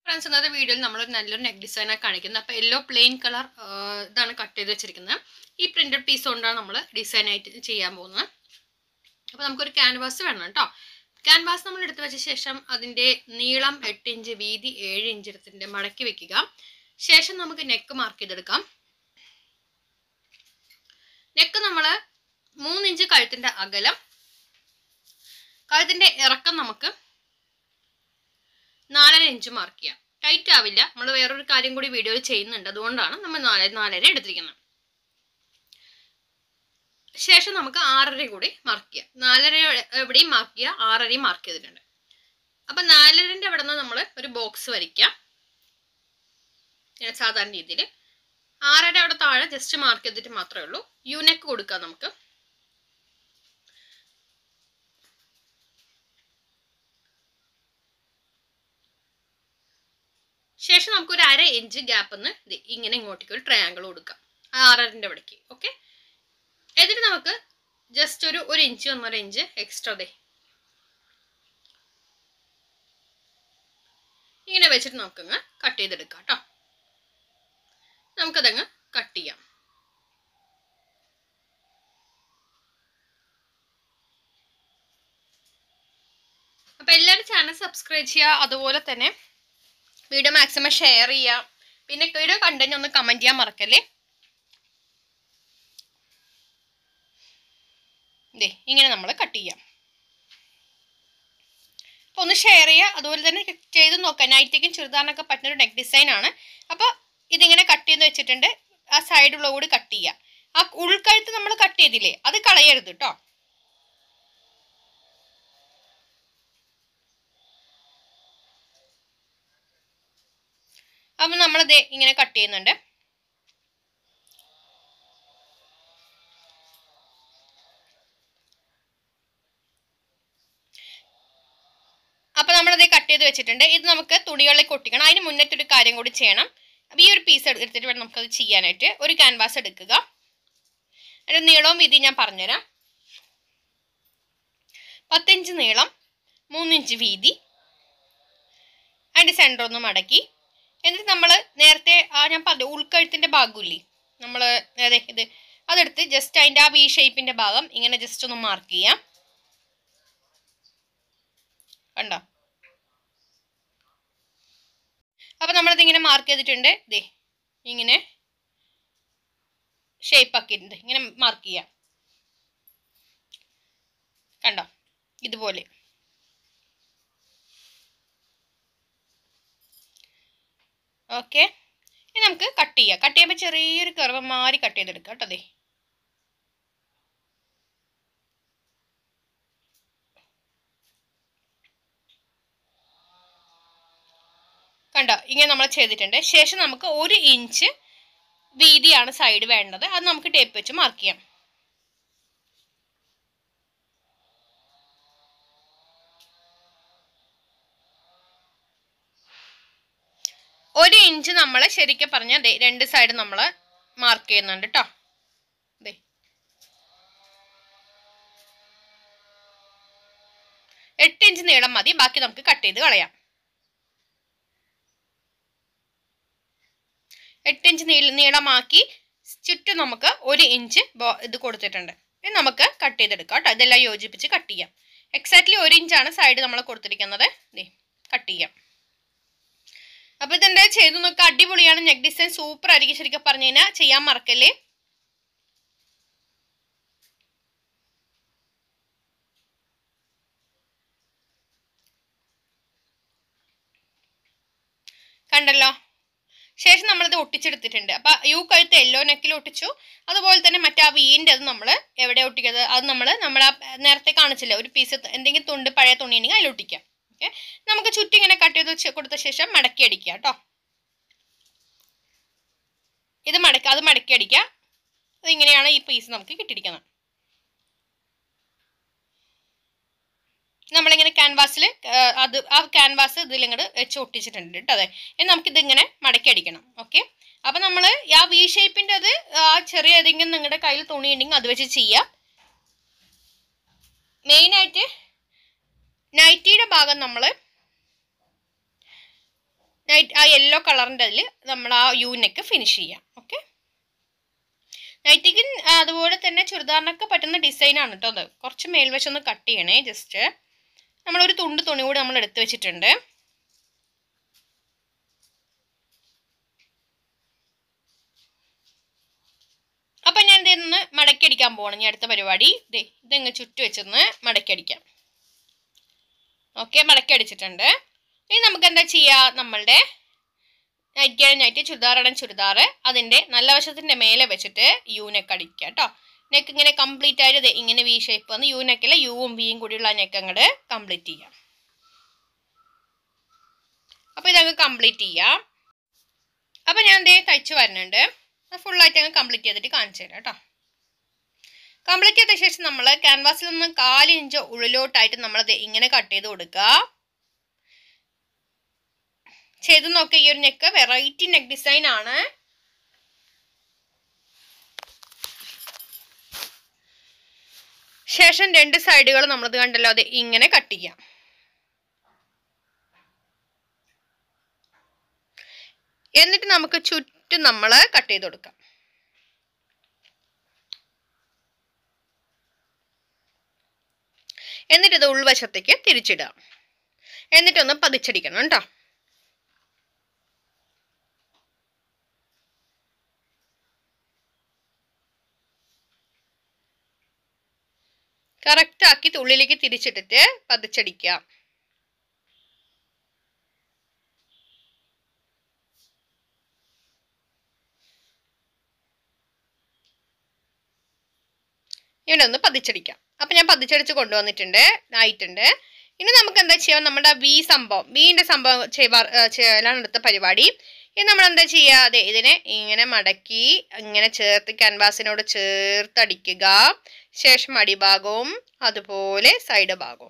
friends ഇന്നത്തെ വീഡിയോയിൽ നമ്മൾ നല്ലൊരു നെക്ക് ഡിസൈനാണ് കാണിക്കുന്നത് അപ്പോൾ യെല്ലോ പ്ലെയിൻ കളർ ഇതാണ് കട്ട് ചെയ്ത് വെച്ചിരിക്കുന്നത് ഈ പ്രിന്റഡ് പീസ് കൊണ്ടാണ് നമ്മൾ ഡിസൈനായിട്ട് ചെയ്യാൻ പോകുന്നത് അപ്പോൾ നമുക്കൊരു ക്യാൻവാസ് വേണം കേട്ടോ ക്യാൻവാസ് നമ്മൾ എടുത്ത് വെച്ച ശേഷം അതിൻ്റെ നീളം എട്ട് ഇഞ്ച് വീതി ഏഴ് ഇഞ്ച് എടുത്തിട്ട് മടക്കി വെക്കുക ശേഷം നമുക്ക് നെക്ക് മാർക്ക് ചെയ്തെടുക്കാം നെക്ക് നമ്മൾ മൂന്നിഞ്ച് കഴുത്തിൻ്റെ അകലം കഴുത്തിൻ്റെ ഇറക്കം നമുക്ക് നാലര ഇഞ്ച് മാർക്ക് ചെയ്യാം ടൈറ്റ് ആവില്ല നമ്മൾ വേറൊരു കാര്യം കൂടി വീഡിയോയിൽ ചെയ്യുന്നുണ്ട് അതുകൊണ്ടാണ് നമ്മൾ നാല് നാലര എടുത്തിരിക്കുന്നത് ശേഷം നമുക്ക് ആറര കൂടി മാർക്ക് ചെയ്യാം നാലര എവിടെയും മാർക്ക് ചെയ്യുക ആറരയും മാർക്ക് ചെയ്തിട്ടുണ്ട് അപ്പം നാലരൻ്റെ അവിടെ നിന്ന് നമ്മൾ ഒരു ബോക്സ് വരയ്ക്കാം സാധാരണ രീതിയിൽ ആറര അവിടെ താഴെ ജസ്റ്റ് മാർക്ക് ചെയ്തിട്ട് മാത്രമേ ഉള്ളൂ യൂനെക്ക് കൊടുക്കാം നമുക്ക് ശേഷം നമുക്ക് ഒരു അര ഇഞ്ച് ഗ്യാപ്പ് ഒന്ന് ഇങ്ങനെ ഇങ്ങോട്ടേക്ക് ഒരു ട്രയാങ്കിൾ കൊടുക്കാം ആറരൻ്റെ അവിടേക്ക് ഓക്കെ എന്നിട്ട് നമുക്ക് ജസ്റ്റ് ഒരു ഒരു ഇഞ്ച് ഒന്നര ഇഞ്ച് എക്സ്ട്രാ ദേ ഇങ്ങനെ വെച്ചിട്ട് നമുക്കങ്ങ് കട്ട് ചെയ്തെടുക്കാം കേട്ടോ നമുക്കതങ്ങ് കട്ട് ചെയ്യാം അപ്പം എല്ലാവരും ചാനൽ സബ്സ്ക്രൈബ് ചെയ്യുക അതുപോലെ തന്നെ വീഡിയോ മാക്സിമം ഷെയർ ചെയ്യുക പിന്നെ വീഡിയോ കണ്ടന്റ് ഒന്ന് കമൻറ്റ് ചെയ്യാൻ മറക്കല്ലേ ദേ ഇങ്ങനെ നമ്മൾ കട്ട് ചെയ്യാം അപ്പോൾ ഒന്ന് ഷെയർ ചെയ്യുക അതുപോലെ തന്നെ ചെയ്ത് നോക്കാം നൈറ്റേക്കും ചുരിദാറിനൊക്കെ പറ്റുന്ന ഒരു നെക്ക് ഡിസൈൻ ആണ് അപ്പോൾ ഇതിങ്ങനെ കട്ട് ചെയ്ത് വെച്ചിട്ടുണ്ട് ആ സൈഡുള്ള കൂടി കട്ട് ചെയ്യുക ആ ഉൾക്കഴുത്ത് നമ്മൾ കട്ട് ചെയ്തില്ലേ അത് കളയരുത് കേട്ടോ അപ്പം നമ്മളിത് ഇങ്ങനെ കട്ട് ചെയ്യുന്നുണ്ട് അപ്പം നമ്മളത് കട്ട് ചെയ്ത് വെച്ചിട്ടുണ്ട് ഇത് നമുക്ക് തുണികളിലേക്ക് ഒട്ടിക്കണം അതിന് മുന്നത്തെ ഒരു കാര്യം കൂടി ചെയ്യണം അപ്പം ഈ ഒരു പീസ് എടുത്തിട്ട് വേണം നമുക്കത് ചെയ്യാനായിട്ട് ഒരു ക്യാൻവാസ് എടുക്കുക അതിൻ്റെ നീളവും വീതി ഞാൻ പറഞ്ഞുതരാം പത്തിഞ്ച് നീളം മൂന്നിഞ്ച് വീതി അതിൻ്റെ സെൻറ്റർ ഒന്ന് മടക്കി എന്നിട്ട് നമ്മൾ നേരത്തെ ആ ഞാൻ പറഞ്ഞു ഉൾക്കഴുത്തിൻ്റെ ഭാഗമില്ലേ നമ്മൾ അതെ ഇത് അതെടുത്ത് ജസ്റ്റ് അതിൻ്റെ ആ വി ഷേപ്പിൻ്റെ ഭാഗം ഇങ്ങനെ ജസ്റ്റ് ഒന്ന് മാർക്ക് ചെയ്യാം കണ്ടോ അപ്പം നമ്മളത് ഇങ്ങനെ മാർക്ക് ചെയ്തിട്ടുണ്ട് ദേ ഇങ്ങനെ ഷേപ്പ് ആക്കിയിട്ടുണ്ട് ഇങ്ങനെ മാർക്ക് ചെയ്യാം കണ്ടോ ഇതുപോലെ ഓക്കെ ഇനി നമുക്ക് കട്ട് ചെയ്യാം കട്ട് ചെയ്യുമ്പോൾ ചെറിയൊരു കർവ് മാറി കട്ട് ചെയ്തെടുക്കാം കേട്ടോ അതെ കണ്ടോ ഇങ്ങനെ നമ്മൾ ചെയ്തിട്ടുണ്ട് ശേഷം നമുക്ക് ഒരു ഇഞ്ച് വീതിയാണ് സൈഡ് വേണ്ടത് അത് നമുക്ക് ടേപ്പ് വെച്ച് മാർക്ക് ചെയ്യാം ഒരു ഇഞ്ച് നമ്മൾ ശരിക്കും പറഞ്ഞാൽ രണ്ട് സൈഡ് നമ്മൾ മാർക്ക് ചെയ്യുന്നുണ്ട് കേട്ടോ ദേ എട്ട് ഇഞ്ച് നീളം മതി ബാക്കി നമുക്ക് കട്ട് ചെയ്ത് കളയാം എട്ട് ഇഞ്ച് നീള നീളമാക്കി ചുറ്റും നമുക്ക് ഒരു ഇഞ്ച് ഇത് കൊടുത്തിട്ടുണ്ട് ഇനി നമുക്ക് കട്ട് ചെയ്തെടുക്കാം കേട്ടോ ഇതെല്ലാം യോജിപ്പിച്ച് കട്ട് ചെയ്യാം എക്സാക്ട്ലി ഒരു ഇഞ്ചാണ് സൈഡ് നമ്മൾ കൊടുത്തിരിക്കുന്നത് ദേ കട്ട് ചെയ്യാം അപ്പോൾ ഇതെന്താ ചെയ്ത് നോക്കുക അടിപൊളിയാണ് നെക്ക് ഡിസൈൻ സൂപ്പർ ആയിരിക്കും ശരിക്കും പറഞ്ഞു കഴിഞ്ഞാൽ ചെയ്യാൻ മറക്കല്ലേ കണ്ടല്ലോ ശേഷം നമ്മളിത് ഒട്ടിച്ചെടുത്തിട്ടുണ്ട് അപ്പം യു കഴുത്ത് യെല്ലോ നെക്കിൽ ഒട്ടിച്ചു അതുപോലെ തന്നെ മറ്റേ ആ വീൻ്റെ അത് നമ്മൾ എവിടെ ഒട്ടിക്കുന്നത് അത് നമ്മൾ നമ്മൾ നേരത്തെ കാണിച്ചില്ല ഒരു പീസ് എന്തെങ്കിലും തുണ്ട് പഴയ തുണി ഉണ്ടെങ്കിൽ അതിൽ ഒട്ടിക്കാം ഓക്കെ നമുക്ക് ചുറ്റും ഇങ്ങനെ കട്ട് ചെയ്ത് കൊടുത്ത ശേഷം മടക്കി അടിക്കുക കേട്ടോ ഇത് മടക്കുക അത് മടക്കി അടിക്കുക അതിങ്ങനെയാണ് ഈ പീസ് നമുക്ക് കിട്ടിയിരിക്കുന്നത് നമ്മളിങ്ങനെ ക്യാൻവാസിൽ അത് ആ ക്യാൻവാസ് ഇതിലിങ്ങോട്ട് വെച്ച് ഒട്ടിച്ചിട്ടുണ്ട് കേട്ടോ അതെ ഇനി നമുക്കിതിങ്ങനെ മടക്കി അടിക്കണം ഓക്കെ അപ്പം നമ്മൾ ആ വി ഷേപ്പിൻ്റെ അത് ആ ചെറിയ ഏതെങ്കിലും നിങ്ങളുടെ കയ്യിൽ തുണി ഉണ്ടെങ്കിൽ അത് വെച്ച് ചെയ്യാം മെയിനായിട്ട് നൈറ്റിയുടെ ഭാഗം നമ്മൾ നൈറ്റ് ആ യെല്ലോ കളറിൻ്റെ അതിൽ നമ്മൾ ആ യു നെക്ക് ഫിനിഷ് ചെയ്യാം ഓക്കെ നൈറ്റിക്ക് അതുപോലെ തന്നെ ചുരിദാറിനൊക്കെ പറ്റുന്ന ഡിസൈനാണ് കേട്ടോ അത് കുറച്ച് മേൽവശം ഒന്ന് കട്ട് ചെയ്യണേ ജസ്റ്റ് നമ്മളൊരു തുണ്ട് തുണി കൂടി നമ്മൾ എടുത്ത് വെച്ചിട്ടുണ്ട് അപ്പം ഞാൻ ഇതൊന്ന് മടക്കി അടിക്കാൻ പോകണം ഞാൻ അടുത്ത പരിപാടി ദേ ഇതങ്ങ് ചുറ്റു വെച്ചൊന്ന് മടക്കി അടിക്കാം ഓക്കെ മടക്കി അടിച്ചിട്ടുണ്ട് ഇനി നമുക്ക് എന്താ ചെയ്യുക നമ്മളുടെ നൈറ്റ് നൈറ്റ് ചുരിദാറാണ് ചുരിദാർ അതിൻ്റെ നല്ല വശത്തിൻ്റെ മേലെ വെച്ചിട്ട് യു നെക്ക് അടിക്കുക കേട്ടോ നെക്ക് ഇങ്ങനെ കംപ്ലീറ്റ് ആയിട്ട് ദേ ഇങ്ങനെ വി ഷേപ്പ് വന്ന് യു നെക്കിൽ യുവും വിയും കൂടിയുള്ള നെക്ക് അങ്ങോട്ട് കംപ്ലീറ്റ് ചെയ്യാം അപ്പോൾ ഇതങ്ങ് കംപ്ലീറ്റ് ചെയ്യാം അപ്പോൾ ഞാൻ ദേ തയ്ച്ച് വരുന്നുണ്ട് ഫുള്ളായിട്ട് അങ്ങ് കംപ്ലീറ്റ് ചെയ്തിട്ട് കാണിച്ചു തരാം കേട്ടോ കംപ്ലീറ്റ് ചെയ്ത ശേഷം നമ്മൾ ക്യാൻവാസിൽ നിന്ന് കാല് ഇഞ്ച് ഉള്ളിലോട്ടായിട്ട് നമ്മളത് ഇങ്ങനെ കട്ട് ചെയ്ത് കൊടുക്കുക ചെയ്ത് നോക്കുക ഈ ഒരു നെക്ക് വെറൈറ്റി നെക്ക് ഡിസൈൻ ആണ് ശേഷം രണ്ട് സൈഡുകൾ നമ്മളത് കണ്ടല്ലോ അത് ഇങ്ങനെ കട്ട് ചെയ്യാം എന്നിട്ട് നമുക്ക് ചുറ്റും നമ്മൾ കട്ട് ചെയ്ത് കൊടുക്കാം എന്നിട്ട് ഇത് ഉൾവശത്തേക്ക് തിരിച്ചിടുക എന്നിട്ടൊന്ന് പതിച്ചടിക്കണം കേട്ടോ കറക്റ്റ് ആക്കി ഉള്ളിലേക്ക് തിരിച്ചിട്ടിട്ട് പതിച്ചടിക്കുക ഇവിടെ ഒന്ന് പതിച്ചടിക്കാം അപ്പം ഞാൻ പതിച്ചടിച്ച് കൊണ്ടുവന്നിട്ടുണ്ട് ആയിട്ടുണ്ട് ഇനി നമുക്ക് എന്താ ചെയ്യാം നമ്മുടെ വി സംഭവം വീൻ്റെ സംഭവം ചെയ്യലാണ് അടുത്ത പരിപാടി ഇനി നമ്മൾ എന്താ ചെയ്യുക അതെ ഇതിനെ ഇങ്ങനെ മടക്കി ഇങ്ങനെ ചേർത്ത് ക്യാൻവാസിനോട് ചേർത്തടിക്കുക ശേഷം അടിഭാഗവും അതുപോലെ സൈഡ് ഭാഗവും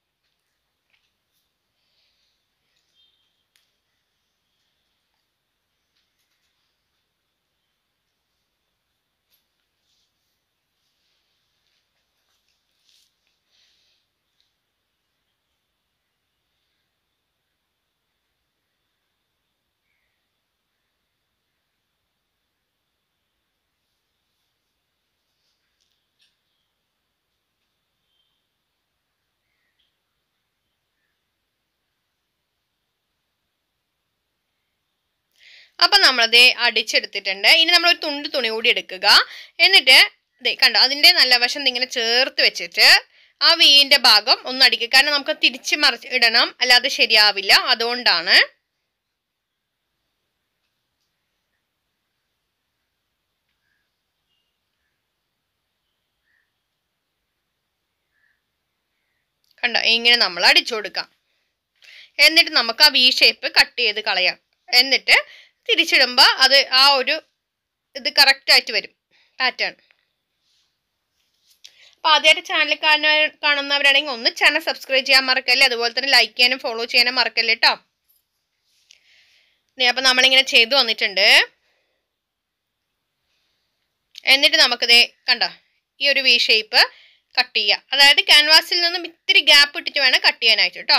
അപ്പം നമ്മളത് അടിച്ചെടുത്തിട്ടുണ്ട് ഇനി നമ്മൾ ഒരു തുണ്ട് തുണി കൂടി എടുക്കുക എന്നിട്ട് ദേ കണ്ടോ അതിൻ്റെ നല്ല വശം ഇങ്ങനെ ചേർത്ത് വെച്ചിട്ട് ആ വീൻ്റെ ഭാഗം ഒന്ന് അടിക്കുക കാരണം നമുക്ക് തിരിച്ച് മറിച്ച് ഇടണം അല്ലാതെ ശരിയാവില്ല അതുകൊണ്ടാണ് കണ്ടോ ഇങ്ങനെ നമ്മൾ അടിച്ചു കൊടുക്കാം എന്നിട്ട് നമുക്ക് ആ വി ഷേപ്പ് കട്ട് ചെയ്ത് കളയാം എന്നിട്ട് തിരിച്ചിടുമ്പോൾ അത് ആ ഒരു ഇത് കറക്റ്റായിട്ട് വരും പാറ്റേൺ അപ്പോൾ ആദ്യമായിട്ട് ചാനൽ കാണുന്ന കാണുന്നവരാണെങ്കിൽ ഒന്ന് ചാനൽ സബ്സ്ക്രൈബ് ചെയ്യാൻ മറക്കല്ലേ അതുപോലെ തന്നെ ലൈക്ക് ചെയ്യാനും ഫോളോ ചെയ്യാനും മറക്കല്ലേ കേട്ടോ അപ്പം നമ്മളിങ്ങനെ ചെയ്തു വന്നിട്ടുണ്ട് എന്നിട്ട് നമുക്കിത് കണ്ടോ ഈ ഒരു വി ഷേപ്പ് കട്ട് ചെയ്യുക അതായത് ക്യാൻവാസിൽ നിന്നും ഇത്തിരി ഗ്യാപ്പ് ഇട്ടിട്ട് വേണം കട്ട് ചെയ്യാനായിട്ട് കേട്ടോ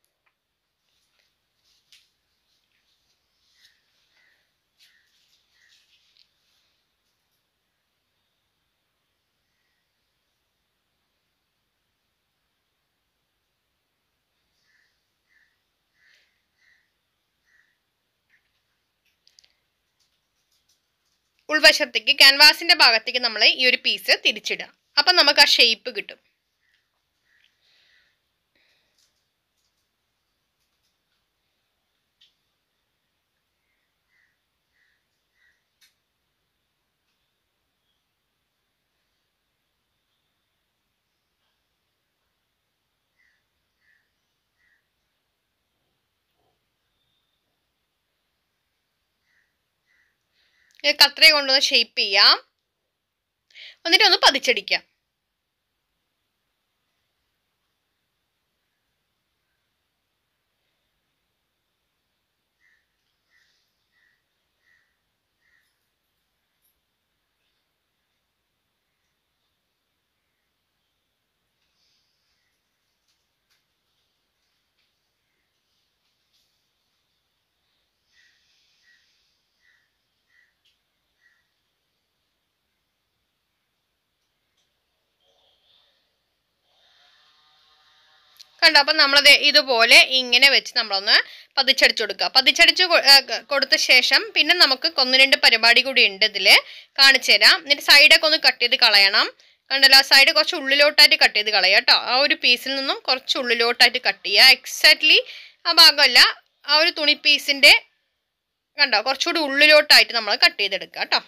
ഉൾവശത്തേക്ക് ക്യാൻവാസിന്റെ ഭാഗത്തേക്ക് നമ്മൾ ഈ ഒരു പീസ് തിരിച്ചിടുക അപ്പം നമുക്ക് ആ ഷേപ്പ് കിട്ടും കത്രയെ കൊണ്ടൊന്ന് ഷേപ്പ് ചെയ്യാം എന്നിട്ട് ഒന്ന് പതിച്ചടിക്കാം കണ്ടോ അപ്പം നമ്മളത് ഇതുപോലെ ഇങ്ങനെ വെച്ച് നമ്മളൊന്ന് പതിച്ചടിച്ചു കൊടുക്കുക പതിച്ചടിച്ച് കൊ- ഏ, ക- കൊടുത്ത ശേഷം പിന്നെ നമുക്ക് ഒന്ന് രണ്ട് പരിപാടി കൂടി ഉണ്ട് ഇതിൽ കാണിച്ചു തരാം എന്നിട്ട് സൈഡൊക്കെ ഒന്ന് കട്ട് ചെയ്ത് കളയണം കണ്ടല്ലോ ആ സൈഡ് കുറച്ച് ഉള്ളിലോട്ടായിട്ട് കട്ട് ചെയ്ത് കളയുക കേട്ടോ ആ ഒരു പീസിൽ നിന്നും കുറച്ച് ഉള്ളിലോട്ടായിട്ട് കട്ട് ചെയ്യുക എക്സാക്ട്ലി ആ ഭാഗമല്ല ആ ഒരു തുണി പീസിൻ്റെ കണ്ടോ കുറച്ചുകൂടി ഉള്ളിലോട്ടായിട്ട് നമ്മൾ കട്ട് ചെയ്തെടുക്കുക കേട്ടോ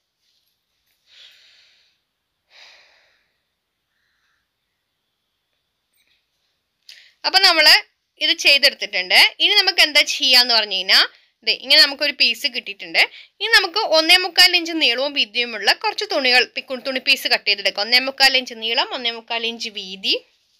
അപ്പം നമ്മൾ ഇത് ചെയ്തെടുത്തിട്ടുണ്ട് ഇനി നമുക്ക് എന്താ ചെയ്യാന്ന് പറഞ്ഞു കഴിഞ്ഞാൽ ദേ ഇങ്ങനെ നമുക്കൊരു പീസ് കിട്ടിയിട്ടുണ്ട് ഇനി നമുക്ക് ഒന്നേ മുക്കാൽ ഇഞ്ച് നീളവും വീതിയുമുള്ള കുറച്ച് തുണികൾ പി- കു- തുണി പീസ് കട്ട് ചെയ്തെടുക്കാം ഒന്നേ മുക്കാൽ ഇഞ്ച് നീളം ഒന്നേ മുക്കാൽ ഇഞ്ച് വീതി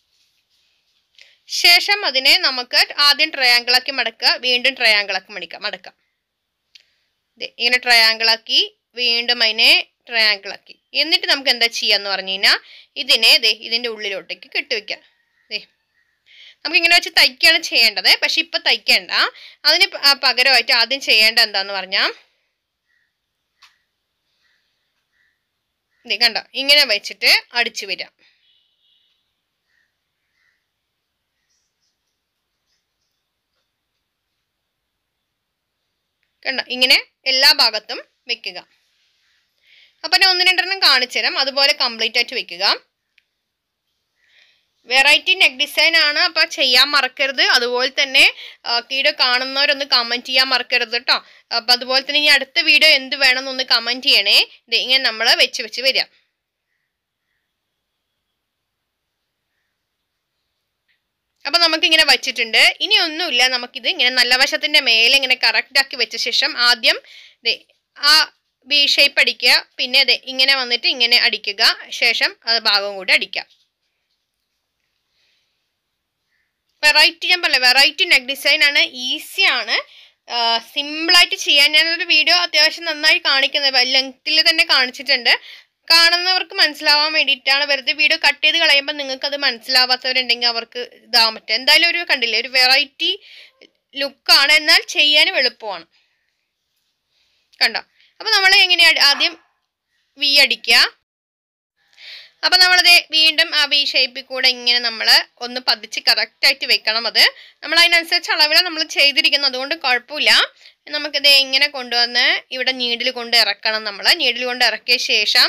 ശേഷം അതിനെ നമുക്ക് ആദ്യം ട്രയാങ്കിളാക്കി മടക്കുക വീണ്ടും ട്രയാങ്കിളാക്കി മടിക്കാം മടക്കാം ദേ ഇങ്ങനെ ട്രയാങ്കിളാക്കി വീണ്ടും അതിനെ ട്രയാങ്കിളാക്കി എന്നിട്ട് നമുക്ക് എന്താ ചെയ്യാന്ന് പറഞ്ഞു കഴിഞ്ഞാൽ ഇതിനെ ദേ ഇതിൻ്റെ ഉള്ളിലോട്ടേക്ക് കെട്ടിവെക്കാം ദേ നമുക്ക് ഇങ്ങനെ വെച്ച് തയ്ക്കുകയാണ് ചെയ്യേണ്ടത് പക്ഷെ ഇപ്പൊ തയ്ക്കേണ്ട അതിന് പ- ആ പകരമായിട്ട് ആദ്യം ചെയ്യേണ്ട എന്താന്ന് പറഞ്ഞാൽ ഇത് കണ്ടോ ഇങ്ങനെ വെച്ചിട്ട് അടിച്ചു വരാം കണ്ടോ ഇങ്ങനെ എല്ലാ ഭാഗത്തും വെക്കുക അപ്പൊ ഞാൻ ഒന്ന് രണ്ടെണ്ണം കാണിച്ചു തരാം അതുപോലെ കംപ്ലീറ്റ് ആയിട്ട് വെക്കുക വെറൈറ്റി നെക്ക് ഡിസൈൻ ആണ് അപ്പൊ ചെയ്യാൻ മറക്കരുത് അതുപോലെ തന്നെ വീഡിയോ കാണുന്നവരൊന്ന് കമന്റ് ചെയ്യാൻ മറക്കരുത് കേട്ടോ അപ്പൊ അതുപോലെ തന്നെ ഇനി അടുത്ത വീഡിയോ എന്ത് വേണമെന്നൊന്ന് കമന്റ് ചെയ്യണേ ദേ ഇങ്ങനെ നമ്മൾ വെച്ച് വെച്ച് വരിക അപ്പൊ നമുക്ക് ഇങ്ങനെ വച്ചിട്ടുണ്ട് ഇനി ഒന്നുമില്ല നമുക്കിത് ഇങ്ങനെ നല്ല വശത്തിന്റെ മേലെ ഇങ്ങനെ കറക്റ്റ് ആക്കി വെച്ച ശേഷം ആദ്യം ദേ ആ ബി ഷേപ്പ് അടിക്കുക പിന്നെ ദേ ഇങ്ങനെ വന്നിട്ട് ഇങ്ങനെ അടിക്കുക ശേഷം അത് ഭാഗം കൂടി അടിക്കുക വെറൈറ്റി ഞാൻ പറയാം വെറൈറ്റി നെക്ക് ഡിസൈൻ ആണ് ഈസി ആണ് സിമ്പിളായിട്ട് ചെയ്യാൻ ഞാനൊരു വീഡിയോ അത്യാവശ്യം നന്നായി കാണിക്കുന്നത് ലെങ്ത്തിൽ തന്നെ കാണിച്ചിട്ടുണ്ട് കാണുന്നവർക്ക് മനസ്സിലാവാൻ വേണ്ടിയിട്ടാണ് വെറുതെ വീഡിയോ കട്ട് ചെയ്ത് കളയുമ്പോൾ നിങ്ങൾക്ക് അത് മനസ്സിലാവാത്തവരുണ്ടെങ്കിൽ അവർക്ക് ഇതാവാൻ പറ്റും എന്തായാലും ഒരു കണ്ടില്ലേ ഒരു വെറൈറ്റി ലുക്കാണ് എന്നാൽ ചെയ്യാനും എളുപ്പമാണ് കണ്ടോ അപ്പോൾ നമ്മൾ എങ്ങനെയാ ആദ്യം വി അടിക്കുക അപ്പം നമ്മളത് വീണ്ടും ആ വി ഷേപ്പിൽ കൂടെ ഇങ്ങനെ നമ്മൾ ഒന്ന് പതിച്ച് കറക്റ്റായിട്ട് വെക്കണം അത് നമ്മൾ അതിനനുസരിച്ച് അളവിലാണ് നമ്മൾ ചെയ്തിരിക്കുന്നത് അതുകൊണ്ട് കുഴപ്പമില്ല നമുക്കിത് ഇങ്ങനെ കൊണ്ടുവന്ന് ഇവിടെ നീഡിൽ കൊണ്ട് ഇറക്കണം നമ്മൾ നീഡിൽ കൊണ്ട് ഇറക്കിയ ശേഷം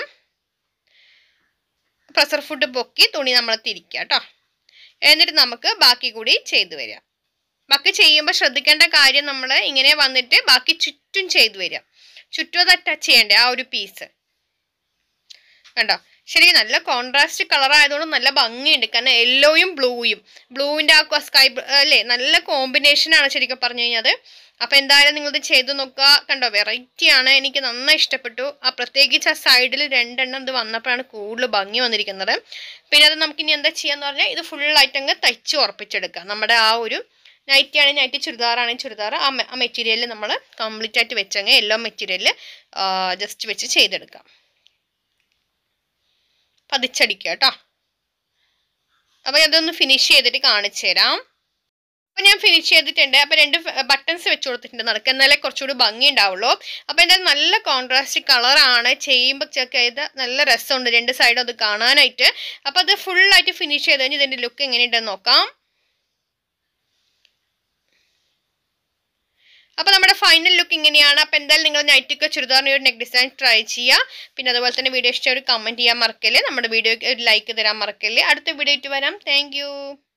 പ്രഷർ ഫുഡ് പൊക്കി തുണി നമ്മൾ തിരിക്കുക കേട്ടോ എന്നിട്ട് നമുക്ക് ബാക്കി കൂടി ചെയ്തു വരിക ബാക്കി ചെയ്യുമ്പോൾ ശ്രദ്ധിക്കേണ്ട കാര്യം നമ്മൾ ഇങ്ങനെ വന്നിട്ട് ബാക്കി ചുറ്റും ചെയ്തു വരിക ചുറ്റും അത് ടച്ച് ചെയ്യണ്ടേ ആ ഒരു പീസ് കണ്ടോ ശരി നല്ല കോൺട്രാസ്റ്റ് കളർ ആയതുകൊണ്ട് നല്ല ഭംഗിയുണ്ട് കാരണം യെല്ലോയും ബ്ലൂയും ബ്ലൂവിൻ്റെ ആ സ്കൈ അല്ലേ നല്ല കോമ്പിനേഷൻ ആണ് ശരിക്കും പറഞ്ഞു കഴിഞ്ഞാൽ അപ്പോൾ എന്തായാലും നിങ്ങളിത് ചെയ്ത് നോക്കുക കണ്ടോ വെറൈറ്റി ആണ് എനിക്ക് നന്നായി ഇഷ്ടപ്പെട്ടു ആ പ്രത്യേകിച്ച് ആ സൈഡിൽ രണ്ടെണ്ണം ഇത് വന്നപ്പോഴാണ് കൂടുതൽ ഭംഗി വന്നിരിക്കുന്നത് പിന്നെ അത് നമുക്ക് ഇനി എന്താ ചെയ്യാന്ന് പറഞ്ഞാൽ ഇത് ഫുള്ളായിട്ട് അങ്ങ് തയ്ച്ച് ഉറപ്പിച്ചെടുക്കുക നമ്മുടെ ആ ഒരു നൈറ്റി ആണെങ്കിൽ നൈറ്റി ചുരിദാറാണെങ്കിൽ ചുരിദാർ ആ മെ- ആ മെറ്റീരിയൽ നമ്മൾ കംപ്ലീറ്റ് ആയിട്ട് വെച്ചങ്ങ് എല്ലോ മെറ്റീരിയൽ ജസ്റ്റ് വെച്ച് ചെയ്തെടുക്കാം പതിച്ചടിക്കുക കേട്ടോ അപ്പോൾ അതൊന്ന് ഫിനിഷ് ചെയ്തിട്ട് കാണിച്ചു തരാം അപ്പോൾ ഞാൻ ഫിനിഷ് ചെയ്തിട്ടുണ്ട് അപ്പോൾ രണ്ട് ബട്ടൺസ് വെച്ച് കൊടുത്തിട്ടുണ്ട് നടക്കുക എന്നാലേ കുറച്ചുകൂടി ഭംഗി ഉണ്ടാവുള്ളൂ അപ്പോൾ എന്തായാലും നല്ല കോൺട്രാസ്റ്റ് കളറാണ് ചെയ്യുമ്പോൾ ചെക്ക് ചെയ്ത് നല്ല രസമുണ്ട് രണ്ട് സൈഡും അത് കാണാനായിട്ട് അപ്പോൾ അത് ഫുള്ളായിട്ട് ഫിനിഷ് ചെയ്ത് കഴിഞ്ഞ് ഇതിൻ്റെ ലുക്ക് എങ്ങനെയുണ്ടെന്ന് നോക്കാം അപ്പോൾ നമ്മുടെ ഫൈനൽ ലുക്ക് ഇങ്ങനെയാണ് അപ്പോൾ എന്തായാലും നിങ്ങൾ നൈറ്റൊക്കെ ചുരിദാറിന് ഒരു നെക്ക് ഡിസൈൻ ട്രൈ ചെയ്യുക പിന്നെ അതുപോലെ തന്നെ വീഡിയോ ഇഷ്ടം ഒരു കമൻറ്റ് ചെയ്യാൻ മറക്കല്ലേ നമ്മുടെ വീഡിയോക്ക് ഒരു ലൈക്ക് തരാൻ മറക്കല്ലേ അടുത്ത വീഡിയോ ആയിട്ട് വരാം താങ്ക്